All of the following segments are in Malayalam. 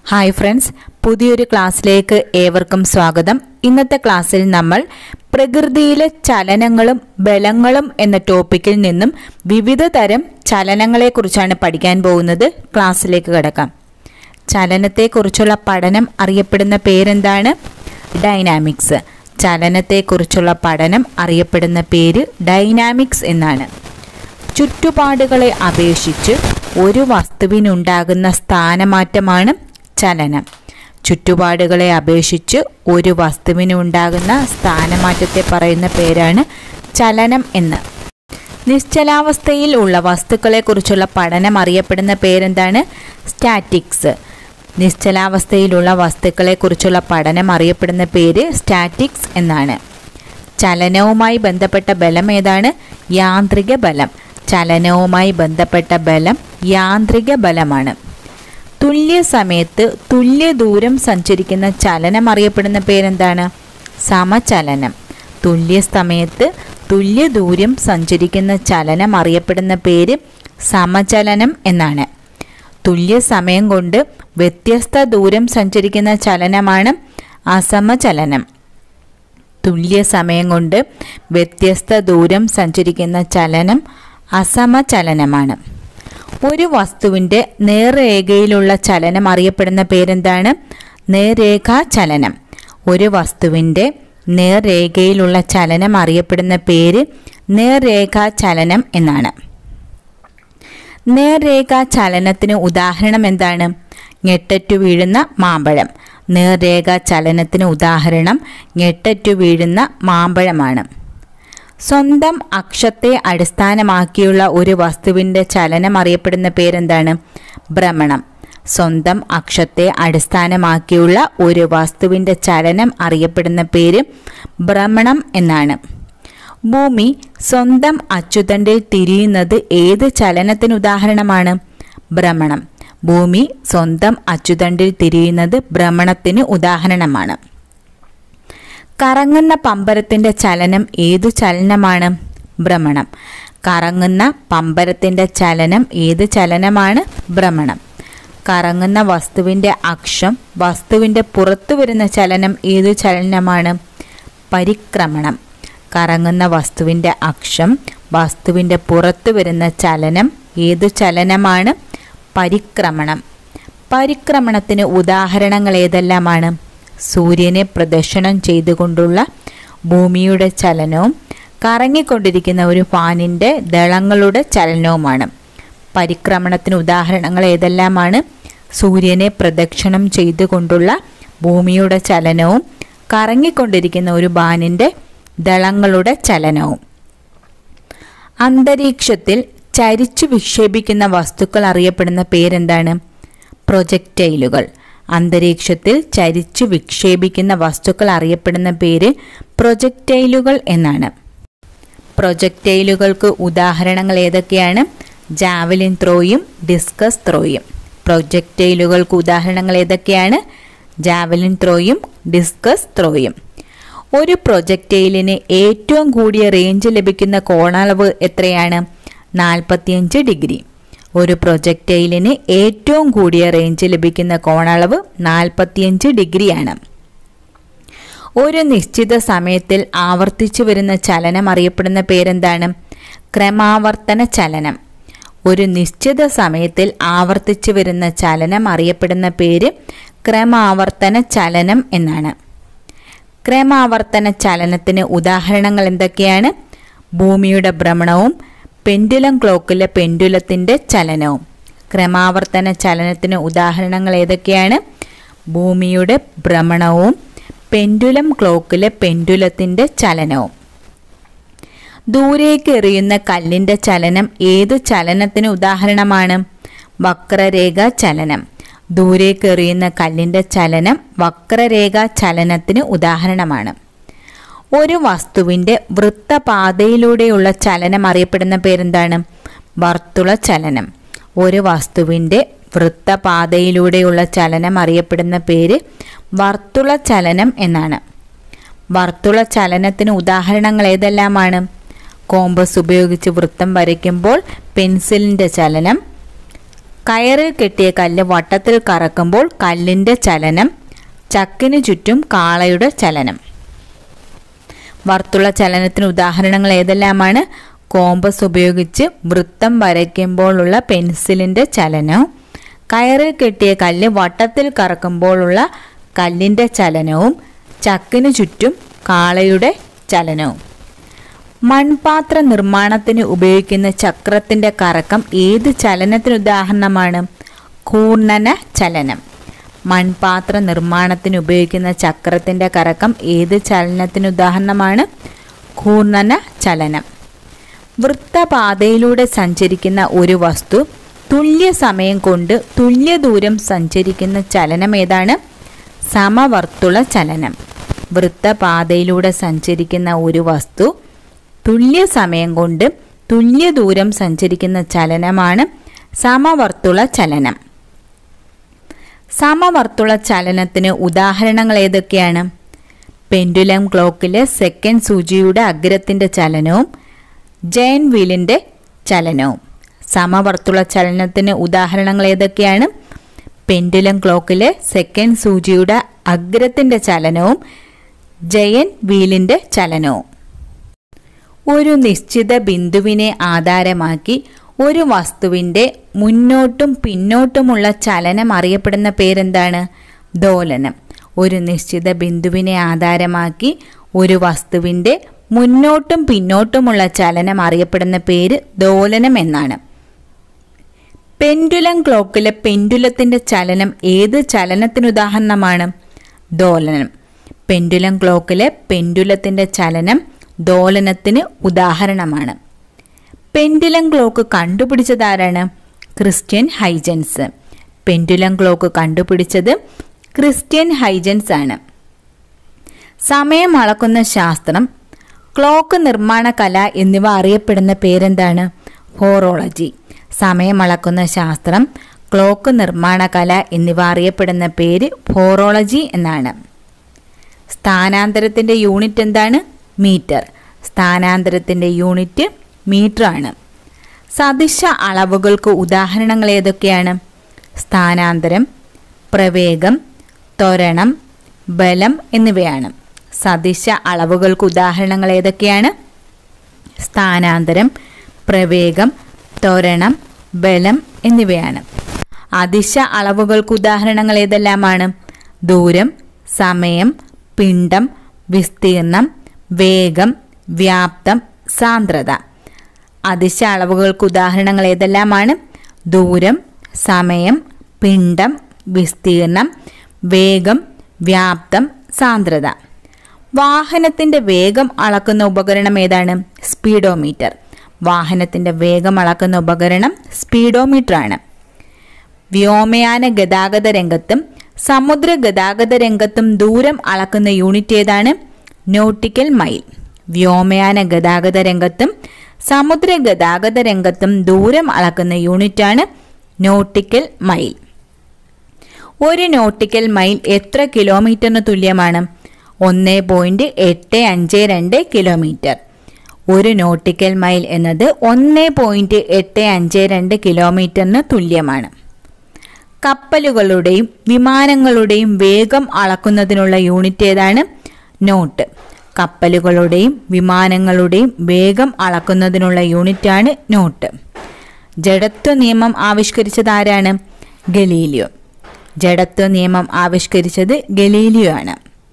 ഹായ് ഫ്രണ്ട്സ് പുതിയൊരു ക്ലാസ്സിലേക്ക് ഏവർക്കും സ്വാഗതം ഇന്നത്തെ ക്ലാസ്സിൽ നമ്മൾ പ്രകൃതിയിലെ ചലനങ്ങളും ബലങ്ങളും എന്ന ടോപ്പിക്കിൽ നിന്നും വിവിധ തരം ചലനങ്ങളെക്കുറിച്ചാണ് പഠിക്കാൻ പോകുന്നത് ക്ലാസ്സിലേക്ക് കിടക്കാം ചലനത്തെക്കുറിച്ചുള്ള പഠനം അറിയപ്പെടുന്ന പേരെന്താണ് ഡൈനാമിക്സ് ചലനത്തെക്കുറിച്ചുള്ള പഠനം അറിയപ്പെടുന്ന പേര് ഡൈനാമിക്സ് എന്നാണ് ചുറ്റുപാടുകളെ അപേക്ഷിച്ച് ഒരു വസ്തുവിനുണ്ടാകുന്ന സ്ഥാനമാറ്റമാണ് ചലനം ചുറ്റുപാടുകളെ അപേക്ഷിച്ച് ഒരു വസ്തുവിനുണ്ടാകുന്ന സ്ഥാനമാറ്റത്തെ പറയുന്ന പേരാണ് ചലനം എന്ന് നിശ്ചലാവസ്ഥയിൽ ഉള്ള വസ്തുക്കളെക്കുറിച്ചുള്ള പഠനം അറിയപ്പെടുന്ന പേരെന്താണ് സ്റ്റാറ്റിക്സ് നിശ്ചലാവസ്ഥയിലുള്ള വസ്തുക്കളെക്കുറിച്ചുള്ള പഠനം അറിയപ്പെടുന്ന പേര് സ്റ്റാറ്റിക്സ് എന്നാണ് ചലനവുമായി ബന്ധപ്പെട്ട ബലം ഏതാണ് യാന്ത്രിക ബലം ചലനവുമായി ബന്ധപ്പെട്ട ബലം യാന്ത്രിക ബലമാണ് തുല്യ സമയത്ത് തുല്യ ദൂരം സഞ്ചരിക്കുന്ന ചലനം അറിയപ്പെടുന്ന പേരെന്താണ് സമചലനം തുല്യ സമയത്ത് തുല്യ ദൂരം സഞ്ചരിക്കുന്ന ചലനം അറിയപ്പെടുന്ന പേര് സമചലനം എന്നാണ് തുല്യ സമയം കൊണ്ട് വ്യത്യസ്ത ദൂരം സഞ്ചരിക്കുന്ന ചലനമാണ് അസമചലനം തുല്യ സമയം കൊണ്ട് വ്യത്യസ്ത ദൂരം സഞ്ചരിക്കുന്ന ചലനം അസമചലനമാണ് ഒരു വസ്തുവിൻ്റെ നേർരേഖയിലുള്ള ചലനം അറിയപ്പെടുന്ന പേരെന്താണ് നേർരേഖാ ചലനം ഒരു വസ്തുവിൻ്റെ നേർരേഖയിലുള്ള ചലനം അറിയപ്പെടുന്ന പേര് നേർരേഖാ ചലനം എന്നാണ് നേർരേഖാ ചലനത്തിന് ഉദാഹരണം എന്താണ് ഞെട്ടറ്റു വീഴുന്ന മാമ്പഴം നേർരേഖാ ചലനത്തിന് ഉദാഹരണം ഞെട്ടറ്റു വീഴുന്ന മാമ്പഴമാണ് സ്വന്തം അക്ഷത്തെ അടിസ്ഥാനമാക്കിയുള്ള ഒരു വസ്തുവിൻ്റെ ചലനം അറിയപ്പെടുന്ന പേരെന്താണ് ഭ്രമണം സ്വന്തം അക്ഷത്തെ അടിസ്ഥാനമാക്കിയുള്ള ഒരു വസ്തുവിൻ്റെ ചലനം അറിയപ്പെടുന്ന പേര് ഭ്രമണം എന്നാണ് ഭൂമി സ്വന്തം അച്ചുതണ്ടിൽ തിരിയുന്നത് ഏത് ചലനത്തിന് ഉദാഹരണമാണ് ഭ്രമണം ഭൂമി സ്വന്തം അച്ചുതണ്ടിൽ തിരിയുന്നത് ഭ്രമണത്തിന് ഉദാഹരണമാണ് കറങ്ങുന്ന പമ്പരത്തിൻ്റെ ചലനം ഏതു ചലനമാണ് ഭ്രമണം കറങ്ങുന്ന പമ്പരത്തിൻ്റെ ചലനം ഏത് ചലനമാണ് ഭ്രമണം കറങ്ങുന്ന വസ്തുവിൻ്റെ അക്ഷം വസ്തുവിൻ്റെ പുറത്തു വരുന്ന ചലനം ഏതു ചലനമാണ് പരിക്രമണം കറങ്ങുന്ന വസ്തുവിൻ്റെ അക്ഷം വസ്തുവിൻ്റെ പുറത്തു വരുന്ന ചലനം ഏതു ചലനമാണ് പരിക്രമണം പരിക്രമണത്തിന് ഉദാഹരണങ്ങൾ ഏതെല്ലാമാണ് സൂര്യനെ പ്രദക്ഷിണം ചെയ്തുകൊണ്ടുള്ള ഭൂമിയുടെ ചലനവും കറങ്ങിക്കൊണ്ടിരിക്കുന്ന ഒരു ഫാനിൻ്റെ ദളങ്ങളുടെ ചലനവുമാണ് പരിക്രമണത്തിന് ഉദാഹരണങ്ങൾ ഏതെല്ലാമാണ് സൂര്യനെ പ്രദക്ഷിണം ചെയ്തുകൊണ്ടുള്ള ഭൂമിയുടെ ചലനവും കറങ്ങിക്കൊണ്ടിരിക്കുന്ന ഒരു ബാനിൻ്റെ ദളങ്ങളുടെ ചലനവും അന്തരീക്ഷത്തിൽ ചരിച്ചു വിക്ഷേപിക്കുന്ന വസ്തുക്കൾ അറിയപ്പെടുന്ന പേരെന്താണ് പ്രൊജക്റ്റൈലുകൾ അന്തരീക്ഷത്തിൽ ചരിച്ചു വിക്ഷേപിക്കുന്ന വസ്തുക്കൾ അറിയപ്പെടുന്ന പേര് പ്രൊജക്റ്റൈലുകൾ എന്നാണ് പ്രൊജക്റ്റൈലുകൾക്ക് ഉദാഹരണങ്ങൾ ഏതൊക്കെയാണ് ജാവലിൻ ത്രോയും ഡിസ്കസ് ത്രോയും പ്രൊജക്റ്റൈലുകൾക്ക് ഉദാഹരണങ്ങൾ ഏതൊക്കെയാണ് ജാവലിൻ ത്രോയും ഡിസ്കസ് ത്രോയും ഒരു പ്രൊജക്റ്റൈലിന് ഏറ്റവും കൂടിയ റേഞ്ച് ലഭിക്കുന്ന കോണളവ് എത്രയാണ് നാൽപ്പത്തിയഞ്ച് ഡിഗ്രി ഒരു പ്രൊജക്റ്റൈലിന് ഏറ്റവും കൂടിയ റേഞ്ച് ലഭിക്കുന്ന കോണളവ് നാൽപ്പത്തിയഞ്ച് ഡിഗ്രിയാണ് ഒരു നിശ്ചിത സമയത്തിൽ ആവർത്തിച്ചു വരുന്ന ചലനം അറിയപ്പെടുന്ന പേരെന്താണ് ക്രമാവർത്തന ചലനം ഒരു നിശ്ചിത സമയത്തിൽ ആവർത്തിച്ചു വരുന്ന ചലനം അറിയപ്പെടുന്ന പേര് ക്രമാവർത്തന ചലനം എന്നാണ് ക്രമാവർത്തന ചലനത്തിന് ഉദാഹരണങ്ങൾ എന്തൊക്കെയാണ് ഭൂമിയുടെ ഭ്രമണവും പെൻഡുലം ക്ലോക്കിലെ പെൻഡുലത്തിൻ്റെ ചലനവും ക്രമാവർത്തന ചലനത്തിന് ഉദാഹരണങ്ങൾ ഏതൊക്കെയാണ് ഭൂമിയുടെ ഭ്രമണവും പെൻഡുലം ക്ലോക്കിലെ പെൻഡുലത്തിൻ്റെ ചലനവും ദൂരേക്ക് എറിയുന്ന കല്ലിൻ്റെ ചലനം ഏതു ചലനത്തിന് ഉദാഹരണമാണ് വക്രരേഖ ചലനം ദൂരേക്ക് എറിയുന്ന കല്ലിൻ്റെ ചലനം വക്രരേഖ ചലനത്തിന് ഉദാഹരണമാണ് ഒരു വസ്തുവിൻ്റെ വൃത്തപാതയിലൂടെയുള്ള ചലനം അറിയപ്പെടുന്ന പേരെന്താണ് വർത്തുള ചലനം ഒരു വസ്തുവിൻ്റെ വൃത്തപാതയിലൂടെയുള്ള ചലനം അറിയപ്പെടുന്ന പേര് വർത്തുള ചലനം എന്നാണ് വർത്തുള ചലനത്തിന് ഉദാഹരണങ്ങൾ ഏതെല്ലാമാണ് കോമ്പസ് ഉപയോഗിച്ച് വൃത്തം വരയ്ക്കുമ്പോൾ പെൻസിലിൻ്റെ ചലനം കയറിൽ കെട്ടിയ കല്ല് വട്ടത്തിൽ കറക്കുമ്പോൾ കല്ലിൻ്റെ ചലനം ചക്കിന് ചുറ്റും കാളയുടെ ചലനം വർത്തുള ചലനത്തിന് ഉദാഹരണങ്ങൾ ഏതെല്ലാമാണ് കോമ്പസ് ഉപയോഗിച്ച് വൃത്തം വരയ്ക്കുമ്പോഴുള്ള പെൻസിലിൻ്റെ ചലനവും കയറിൽ കെട്ടിയ കല്ല് വട്ടത്തിൽ കറക്കുമ്പോഴുള്ള കല്ലിൻ്റെ ചലനവും ചക്കിന് ചുറ്റും കാളയുടെ ചലനവും മൺപാത്ര നിർമ്മാണത്തിന് ഉപയോഗിക്കുന്ന ചക്രത്തിൻ്റെ കറക്കം ഏത് ചലനത്തിന് ഉദാഹരണമാണ് ഘൂർണന ചലനം മൺപാത്ര നിർമ്മാണത്തിന് ഉപയോഗിക്കുന്ന ചക്രത്തിൻ്റെ കറക്കം ഏത് ചലനത്തിന് ഉദാഹരണമാണ് ഘൂർണന ചലനം വൃത്തപാതയിലൂടെ സഞ്ചരിക്കുന്ന ഒരു വസ്തു തുല്യ സമയം കൊണ്ട് തുല്യ ദൂരം സഞ്ചരിക്കുന്ന ചലനം ഏതാണ് സമവർത്തുള ചലനം വൃത്തപാതയിലൂടെ സഞ്ചരിക്കുന്ന ഒരു വസ്തു തുല്യ സമയം കൊണ്ട് തുല്യ ദൂരം സഞ്ചരിക്കുന്ന ചലനമാണ് സമവർത്തുള ചലനം സമവർത്തുള ചലനത്തിന് ഉദാഹരണങ്ങൾ ഏതൊക്കെയാണ് പെൻഡുലം ക്ലോക്കിലെ സെക്കൻഡ് സൂചിയുടെ അഗ്രത്തിൻ്റെ ചലനവും ജയൻ വീലിൻ്റെ ചലനവും സമവർത്തുള ചലനത്തിന് ഉദാഹരണങ്ങൾ ഏതൊക്കെയാണ് പെൻഡുലം ക്ലോക്കിലെ സെക്കൻഡ് സൂചിയുടെ അഗ്രത്തിൻ്റെ ചലനവും ജയൻ വീലിൻ്റെ ചലനവും ഒരു നിശ്ചിത ബിന്ദുവിനെ ആധാരമാക്കി ഒരു വസ്തുവിൻ്റെ മുന്നോട്ടും പിന്നോട്ടുമുള്ള ചലനം അറിയപ്പെടുന്ന പേരെന്താണ് ദോലനം ഒരു നിശ്ചിത ബിന്ദുവിനെ ആധാരമാക്കി ഒരു വസ്തുവിൻ്റെ മുന്നോട്ടും പിന്നോട്ടുമുള്ള ചലനം അറിയപ്പെടുന്ന പേര് ദോലനം എന്നാണ് പെൻഡുലം ക്ലോക്കിലെ പെൻഡുലത്തിൻ്റെ ചലനം ഏത് ചലനത്തിന് ഉദാഹരണമാണ് ദോലനം പെൻഡുലം ക്ലോക്കിലെ പെൻഡുലത്തിൻ്റെ ചലനം ദോലനത്തിന് ഉദാഹരണമാണ് പെൻഡുലം ക്ലോക്ക് കണ്ടുപിടിച്ചതാരാണ് ക്രിസ്ത്യൻ ഹൈജൻസ് പെൻഡുലം ക്ലോക്ക് കണ്ടുപിടിച്ചത് ക്രിസ്ത്യൻ ഹൈജൻസ് ആണ് സമയം അളക്കുന്ന ശാസ്ത്രം ക്ലോക്ക് നിർമ്മാണ കല എന്നിവ അറിയപ്പെടുന്ന പേരെന്താണ് ഹോറോളജി സമയം അളക്കുന്ന ശാസ്ത്രം ക്ലോക്ക് നിർമ്മാണ കല എന്നിവ അറിയപ്പെടുന്ന പേര് ഹോറോളജി എന്നാണ് സ്ഥാനാന്തരത്തിൻ്റെ യൂണിറ്റ് എന്താണ് മീറ്റർ സ്ഥാനാന്തരത്തിൻ്റെ യൂണിറ്റ് മീറ്റർ ആണ് സദിശ അളവുകൾക്ക് ഉദാഹരണങ്ങൾ ഏതൊക്കെയാണ് സ്ഥാനാന്തരം പ്രവേഗം ത്വരണം ബലം എന്നിവയാണ് സദിശ അളവുകൾക്ക് ഉദാഹരണങ്ങൾ ഏതൊക്കെയാണ് സ്ഥാനാന്തരം പ്രവേഗം ത്വരണം ബലം എന്നിവയാണ് അതിശ അളവുകൾക്ക് ഉദാഹരണങ്ങൾ ഏതെല്ലാമാണ് ദൂരം സമയം പിണ്ഡം വിസ്തീർണം വേഗം വ്യാപ്തം സാന്ദ്രത അതിശ അളവുകൾക്ക് ഉദാഹരണങ്ങൾ ഏതെല്ലാമാണ് ദൂരം സമയം പിണ്ഡം വിസ്തീർണം വേഗം വ്യാപ്തം സാന്ദ്രത വാഹനത്തിൻ്റെ വേഗം അളക്കുന്ന ഉപകരണം ഏതാണ് സ്പീഡോമീറ്റർ വാഹനത്തിൻ്റെ വേഗം അളക്കുന്ന ഉപകരണം സ്പീഡോമീറ്റർ ആണ് വ്യോമയാന ഗതാഗത രംഗത്തും സമുദ്ര ഗതാഗത രംഗത്തും ദൂരം അളക്കുന്ന യൂണിറ്റ് ഏതാണ് നോട്ടിക്കൽ മൈൽ വ്യോമയാന ഗതാഗത രംഗത്തും സമുദ്ര ഗതാഗത രംഗത്തും ദൂരം അളക്കുന്ന യൂണിറ്റാണ് നോട്ടിക്കൽ മൈൽ ഒരു നോട്ടിക്കൽ മൈൽ എത്ര കിലോമീറ്ററിന് തുല്യമാണ് ഒന്ന് പോയിന്റ് എട്ട് അഞ്ച് രണ്ട് കിലോമീറ്റർ ഒരു നോട്ടിക്കൽ മൈൽ എന്നത് ഒന്ന് പോയിന്റ് എട്ട് അഞ്ച് രണ്ട് കിലോമീറ്ററിന് തുല്യമാണ് കപ്പലുകളുടെയും വിമാനങ്ങളുടെയും വേഗം അളക്കുന്നതിനുള്ള യൂണിറ്റ് ഏതാണ് നോട്ട് കപ്പലുകളുടെയും വിമാനങ്ങളുടെയും വേഗം അളക്കുന്നതിനുള്ള യൂണിറ്റാണ് നോട്ട് ജഡത്വ നിയമം ആവിഷ്കരിച്ചത് ആരാണ് ഗലീലിയോ ജഡത്വ നിയമം ആവിഷ്കരിച്ചത് ഗലീലിയോ ആണ്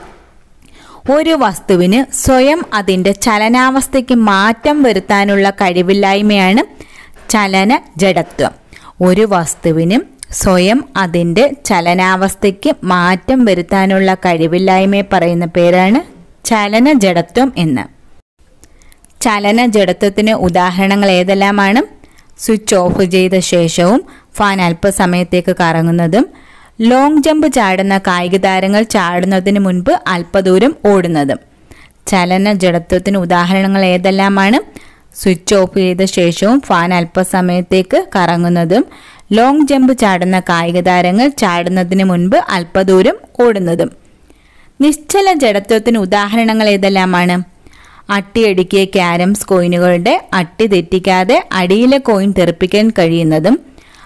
ഒരു വസ്തുവിന് സ്വയം അതിൻ്റെ ചലനാവസ്ഥയ്ക്ക് മാറ്റം വരുത്താനുള്ള കഴിവില്ലായ്മയാണ് ചലന ജഡത്വം ഒരു വസ്തുവിന് സ്വയം അതിൻ്റെ ചലനാവസ്ഥയ്ക്ക് മാറ്റം വരുത്താനുള്ള കഴിവില്ലായ്മയെ പറയുന്ന പേരാണ് ചലന ജഡത്വം എന്ന് ചലന ജഡത്വത്തിന് ഉദാഹരണങ്ങൾ ഏതെല്ലാമാണ് സ്വിച്ച് ഓഫ് ചെയ്ത ശേഷവും ഫാൻ അല്പസമയത്തേക്ക് കറങ്ങുന്നതും ലോങ് ജമ്പ് ചാടുന്ന കായിക താരങ്ങൾ ചാടുന്നതിന് മുൻപ് അല്പദൂരം ഓടുന്നതും ചലന ജഡത്വത്തിന് ഉദാഹരണങ്ങൾ ഏതെല്ലാമാണ് സ്വിച്ച് ഓഫ് ചെയ്ത ശേഷവും ഫാൻ അല്പസമയത്തേക്ക് കറങ്ങുന്നതും ലോങ് ജമ്പ് ചാടുന്ന കായിക താരങ്ങൾ ചാടുന്നതിന് മുൻപ് അല്പദൂരം ഓടുന്നതും നിശ്ചല ജഡത്വത്തിന് ഉദാഹരണങ്ങൾ ഏതെല്ലാമാണ് അട്ടിയടുക്കിയ ക്യാരംസ് കോയിനുകളുടെ അട്ടി തെറ്റിക്കാതെ അടിയിലെ കോയിൻ തെറിപ്പിക്കാൻ കഴിയുന്നതും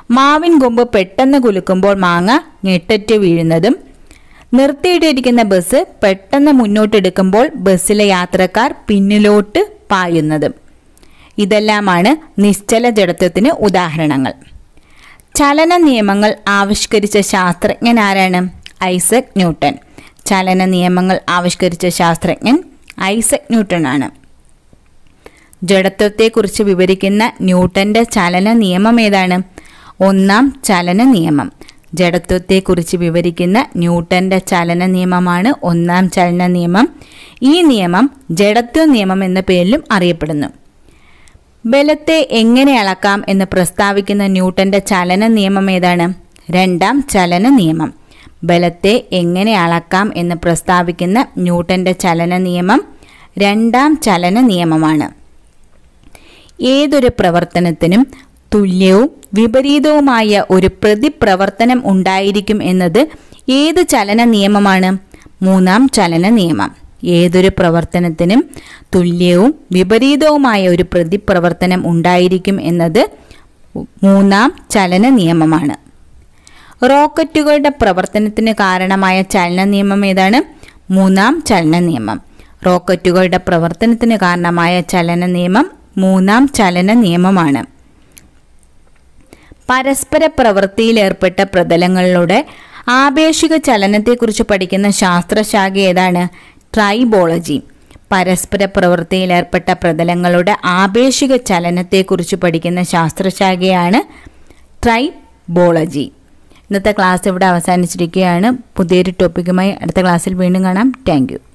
മാവിൻ കൊമ്പ് പെട്ടെന്ന് കുലുക്കുമ്പോൾ മാങ്ങ ഞെട്ടറ്റ് വീഴുന്നതും നിർത്തിയിട്ടിരിക്കുന്ന ബസ് പെട്ടെന്ന് മുന്നോട്ടെടുക്കുമ്പോൾ ബസ്സിലെ യാത്രക്കാർ പിന്നിലോട്ട് പായുന്നതും ഇതെല്ലാമാണ് നിശ്ചല ജഡത്വത്തിന് ഉദാഹരണങ്ങൾ ചലന നിയമങ്ങൾ ആവിഷ്കരിച്ച ശാസ്ത്രജ്ഞൻ ആരാണ് ഐസക് ന്യൂട്ടൺ ചലന നിയമങ്ങൾ ആവിഷ്കരിച്ച ശാസ്ത്രജ്ഞൻ ഐസക് ന്യൂട്ടൺ ആണ് ജഡത്വത്തെക്കുറിച്ച് വിവരിക്കുന്ന ന്യൂട്ടന്റെ ചലന നിയമം ഏതാണ് ഒന്നാം ചലന നിയമം ജഡത്വത്തെക്കുറിച്ച് വിവരിക്കുന്ന ന്യൂട്ടന്റെ ചലന നിയമമാണ് ഒന്നാം ചലന നിയമം ഈ നിയമം ജഡത്വ നിയമം എന്ന പേരിലും അറിയപ്പെടുന്നു ബലത്തെ എങ്ങനെ അളക്കാം എന്ന് പ്രസ്താവിക്കുന്ന ന്യൂട്ടന്റെ ചലന നിയമം ഏതാണ് രണ്ടാം ചലന നിയമം ബലത്തെ എങ്ങനെ അളക്കാം എന്ന് പ്രസ്താവിക്കുന്ന ന്യൂട്ടന്റെ ചലന നിയമം രണ്ടാം ചലന നിയമമാണ് ഏതൊരു പ്രവർത്തനത്തിനും തുല്യവും വിപരീതവുമായ ഒരു പ്രതിപ്രവർത്തനം ഉണ്ടായിരിക്കും എന്നത് ഏത് ചലന നിയമമാണ് മൂന്നാം ചലന നിയമം ഏതൊരു പ്രവർത്തനത്തിനും തുല്യവും വിപരീതവുമായ ഒരു പ്രതിപ്രവർത്തനം ഉണ്ടായിരിക്കും എന്നത് മൂന്നാം ചലന നിയമമാണ് റോക്കറ്റുകളുടെ പ്രവർത്തനത്തിന് കാരണമായ ചലന നിയമം ഏതാണ് മൂന്നാം ചലന നിയമം റോക്കറ്റുകളുടെ പ്രവർത്തനത്തിന് കാരണമായ ചലന നിയമം മൂന്നാം ചലന നിയമമാണ് പരസ്പര പ്രവൃത്തിയിൽ ഏർപ്പെട്ട പ്രതലങ്ങളിലൂടെ ആപേക്ഷിക ചലനത്തെക്കുറിച്ച് പഠിക്കുന്ന ശാസ്ത്രശാഖ ഏതാണ് ട്രൈബോളജി പരസ്പര പ്രവൃത്തിയിൽ ഏർപ്പെട്ട പ്രതലങ്ങളുടെ ആപേക്ഷിക ചലനത്തെക്കുറിച്ച് പഠിക്കുന്ന ശാസ്ത്രശാഖയാണ് ട്രൈബോളജി ഇന്നത്തെ ക്ലാസ് ഇവിടെ അവസാനിച്ചിരിക്കുകയാണ് പുതിയൊരു ടോപ്പിക്കുമായി അടുത്ത ക്ലാസ്സിൽ വീണ്ടും കാണാം താങ്ക്